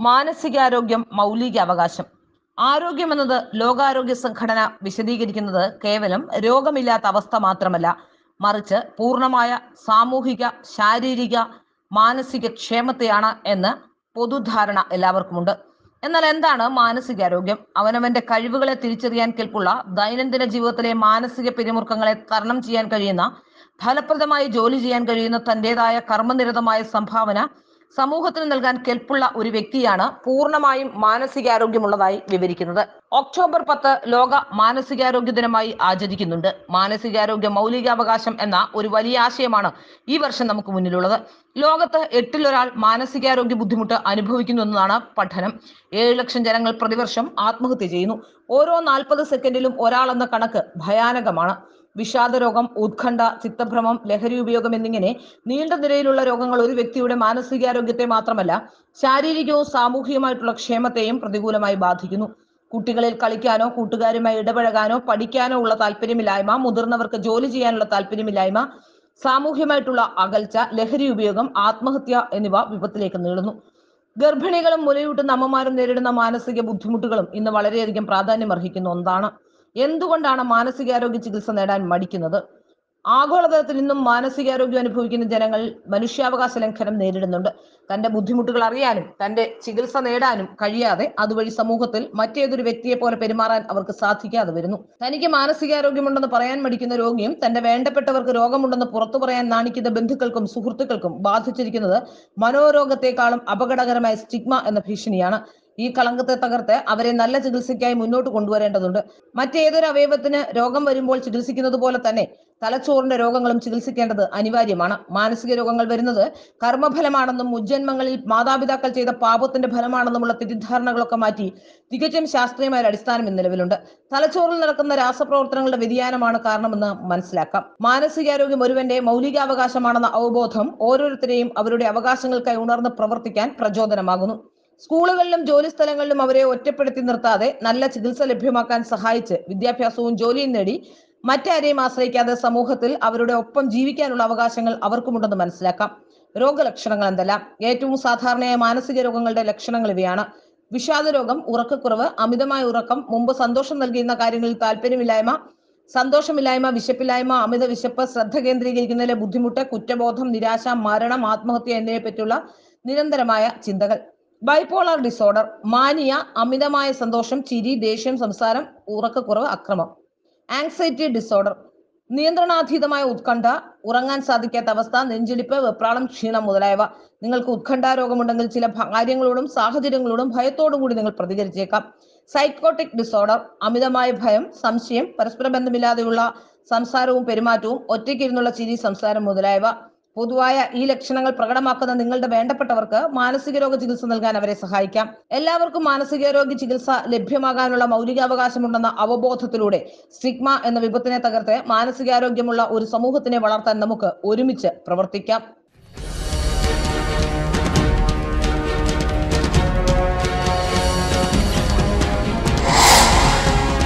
മാനസികാരോഗ്യം മൗലിക അവകാശം ആരോഗ്യം എന്നത് ലോകാരോഗ്യ സംഘടന വിശദീകരിക്കുന്നത് കേവലം രോഗമില്ലാത്ത അവസ്ഥ മാത്രമല്ല മറിച്ച് പൂർണ്ണമായ സാമൂഹിക ശാരീരിക മാനസിക ക്ഷേമത്തെയാണ് എന്ന് പൊതുധാരണ എല്ലാവർക്കുമുണ്ട് എന്നാൽ എന്താണ് മാനസികാരോഗ്യം അവനവന്റെ കഴിവുകളെ തിരിച്ചറിയാൻ കെൽപ്പുള്ള ദൈനംദിന ജീവിതത്തിലെ മാനസിക പിരിമുറുക്കങ്ങളെ തരണം ചെയ്യാൻ കഴിയുന്ന ഫലപ്രദമായി ജോലി ചെയ്യാൻ കഴിയുന്ന തന്റേതായ കർമ്മനിരതമായ സംഭാവന സമൂഹത്തിന് നൽകാൻ കെൽപ്പുള്ള ഒരു വ്യക്തിയാണ് പൂർണ്ണമായും മാനസികാരോഗ്യമുള്ളതായി വിവരിക്കുന്നത് ഒക്ടോബർ പത്ത് ലോക മാനസികാരോഗ്യ ദിനമായി ആചരിക്കുന്നുണ്ട് മാനസികാരോഗ്യ മൗലികാവകാശം എന്ന ഒരു വലിയ ആശയമാണ് ഈ വർഷം നമുക്ക് മുന്നിലുള്ളത് ലോകത്ത് എട്ടിലൊരാൾ മാനസികാരോഗ്യ ബുദ്ധിമുട്ട് അനുഭവിക്കുന്നു എന്നതാണ് പഠനം ഏഴ് ലക്ഷം ജനങ്ങൾ പ്രതിവർഷം ആത്മഹത്യ ചെയ്യുന്നു ഓരോ നാൽപ്പത് സെക്കൻഡിലും ഒരാൾ എന്ന കണക്ക് ഭയാനകമാണ് വിഷാദരോഗം ഉത്കണ്ഠ ചിത്തഭ്രമം ലഹരി ഉപയോഗം എന്നിങ്ങനെ നീണ്ട നിരയിലുള്ള രോഗങ്ങൾ ഒരു വ്യക്തിയുടെ മാനസികാരോഗ്യത്തെ മാത്രമല്ല ശാരീരികവും സാമൂഹികമായിട്ടുള്ള ക്ഷേമത്തെയും പ്രതികൂലമായി ബാധിക്കുന്നു കുട്ടികളിൽ കളിക്കാനോ കൂട്ടുകാരുമായി ഇടപഴകാനോ പഠിക്കാനോ ഉള്ള താല്പര്യമില്ലായ്മ മുതിർന്നവർക്ക് ജോലി ചെയ്യാനുള്ള താല്പര്യമില്ലായ്മ സാമൂഹ്യമായിട്ടുള്ള അകൽച്ച ലഹരി ഉപയോഗം ആത്മഹത്യ എന്നിവ വിപത്തിലേക്ക് നീളുന്നു ഗർഭിണികളും മുലയൂട്ടുന്ന അമ്മമാരും നേരിടുന്ന മാനസിക ബുദ്ധിമുട്ടുകളും ഇന്ന് വളരെയധികം പ്രാധാന്യം അർഹിക്കുന്ന ഒന്നാണ് എന്തുകൊണ്ടാണ് മാനസികാരോഗ്യ ചികിത്സ നേടാൻ മടിക്കുന്നത് ആഗോളതലത്തിൽ ഇന്നും മാനസികാരോഗ്യം അനുഭവിക്കുന്ന ജനങ്ങൾ മനുഷ്യാവകാശ ലംഘനം നേരിടുന്നുണ്ട് തന്റെ ബുദ്ധിമുട്ടുകൾ അറിയാനും തന്റെ ചികിത്സ നേടാനും കഴിയാതെ അതുവഴി സമൂഹത്തിൽ മറ്റേതൊരു വ്യക്തിയെ പോലെ പെരുമാറാൻ അവർക്ക് സാധിക്കാതെ വരുന്നു തനിക്ക് മാനസികാരോഗ്യമുണ്ടെന്ന് പറയാൻ മടിക്കുന്ന രോഗിയും തന്റെ വേണ്ടപ്പെട്ടവർക്ക് രോഗമുണ്ടെന്ന് പുറത്തു പറയാൻ നാണിക്കുന്ന ബന്ധുക്കൾക്കും സുഹൃത്തുക്കൾക്കും ബാധിച്ചിരിക്കുന്നത് മനോരോഗത്തെക്കാളും അപകടകരമായ സ്റ്റിഗ്മ എന്ന ഭീഷണിയാണ് ഈ കളങ്കത്തെ തകർത്ത് അവരെ നല്ല ചികിത്സയ്ക്കായി മുന്നോട്ട് കൊണ്ടുവരേണ്ടതുണ്ട് മറ്റേതൊരു അവയവത്തിന് രോഗം വരുമ്പോൾ ചികിത്സിക്കുന്നത് പോലെ തന്നെ തലച്ചോറിന്റെ രോഗങ്ങളും ചികിത്സിക്കേണ്ടത് അനിവാര്യമാണ് മാനസിക രോഗങ്ങൾ വരുന്നത് കർമ്മഫലമാണെന്നും മുജ്ജന്മങ്ങളിൽ മാതാപിതാക്കൾ ചെയ്ത പാപത്തിന്റെ ഫലമാണെന്നുമുള്ള തെറ്റിദ്ധാരണകളൊക്കെ മാറ്റി തികച്ചും ശാസ്ത്രീയമായ ഒരു അടിസ്ഥാനം ഇന്ന് നിലവിലുണ്ട് തലച്ചോറിൽ നടക്കുന്ന രാസപ്രവർത്തനങ്ങളുടെ വ്യതിയാനമാണ് കാരണമെന്ന് മനസ്സിലാക്കാം മാനസികാരോഗ്യം ഒരുവന്റെ മൗലികാവകാശമാണെന്ന അവബോധം ഓരോരുത്തരെയും അവരുടെ അവകാശങ്ങൾക്കായി ഉണർന്ന് പ്രവർത്തിക്കാൻ പ്രചോദനമാകുന്നു സ്കൂളുകളിലും ജോലി സ്ഥലങ്ങളിലും അവരെ ഒറ്റപ്പെടുത്തി നിർത്താതെ നല്ല ചികിത്സ ലഭ്യമാക്കാൻ സഹായിച്ച് വിദ്യാഭ്യാസവും ജോലിയും നേടി മറ്റാരെയും ആശ്രയിക്കാതെ സമൂഹത്തിൽ അവരുടെ ഒപ്പം ജീവിക്കാനുള്ള അവകാശങ്ങൾ അവർക്കുമുണ്ടെന്ന് മനസ്സിലാക്കാം രോഗലക്ഷണങ്ങൾ എന്തെല്ലാം ഏറ്റവും സാധാരണയായ മാനസിക രോഗങ്ങളുടെ ലക്ഷണങ്ങൾ ഇവയാണ് വിഷാദരോഗം ഉറക്കക്കുറവ് അമിതമായ ഉറക്കം മുമ്പ് സന്തോഷം നൽകിയിരുന്ന കാര്യങ്ങളിൽ താല്പര്യമില്ലായ്മ സന്തോഷമില്ലായ്മ വിശപ്പില്ലായ്മ അമിത വിശപ്പ് ശ്രദ്ധ കേന്ദ്രീകരിക്കുന്നതിലെ ബുദ്ധിമുട്ട് കുറ്റബോധം നിരാശ മരണം ആത്മഹത്യ എന്നിവയെ പറ്റിയുള്ള നിരന്തരമായ ചിന്തകൾ ബൈപോളാർ ഡിസോർഡർ മാനിയ അമിതമായ സന്തോഷം ചിരി ദേഷ്യം സംസാരം ഉറക്കക്കുറവ് അക്രമം ആങ്സൈറ്റി ഡിസോർഡർ നിയന്ത്രണാതീതമായ ഉത്കണ്ഠ ഉറങ്ങാൻ സാധിക്കാത്ത അവസ്ഥ നെഞ്ചിടിപ്പ് വെപ്രാളം ക്ഷീണം മുതലായവ നിങ്ങൾക്ക് ഉത്കണ്ഠ രോഗമുണ്ടെങ്കിൽ ചില കാര്യങ്ങളോടും സാഹചര്യങ്ങളോടും ഭയത്തോടും കൂടി നിങ്ങൾ പ്രതികരിച്ചേക്കാം സൈക്കോട്ടിക് ഡിസോർഡർ അമിതമായ ഭയം സംശയം പരസ്പര ബന്ധമില്ലാതെയുള്ള സംസാരവും പെരുമാറ്റവും ഒറ്റയ്ക്കിരുന്നുള്ള ചിരി സംസാരം മുതലായവ പൊതുവായ ഈ ലക്ഷണങ്ങൾ പ്രകടമാക്കുന്ന നിങ്ങളുടെ വേണ്ടപ്പെട്ടവർക്ക് മാനസിക രോഗ ചികിത്സ നൽകാൻ അവരെ സഹായിക്കാം എല്ലാവർക്കും മാനസികാരോഗ്യ ചികിത്സ ലഭ്യമാകാനുള്ള മൗലികാവകാശമുണ്ടെന്ന അവബോധത്തിലൂടെ സ്റ്റിഗ്മ എന്ന വിപത്തിനെ തകർത്ത് മാനസികാരോഗ്യമുള്ള ഒരു സമൂഹത്തിനെ വളർത്താൻ നമുക്ക് ഒരുമിച്ച് പ്രവർത്തിക്കാം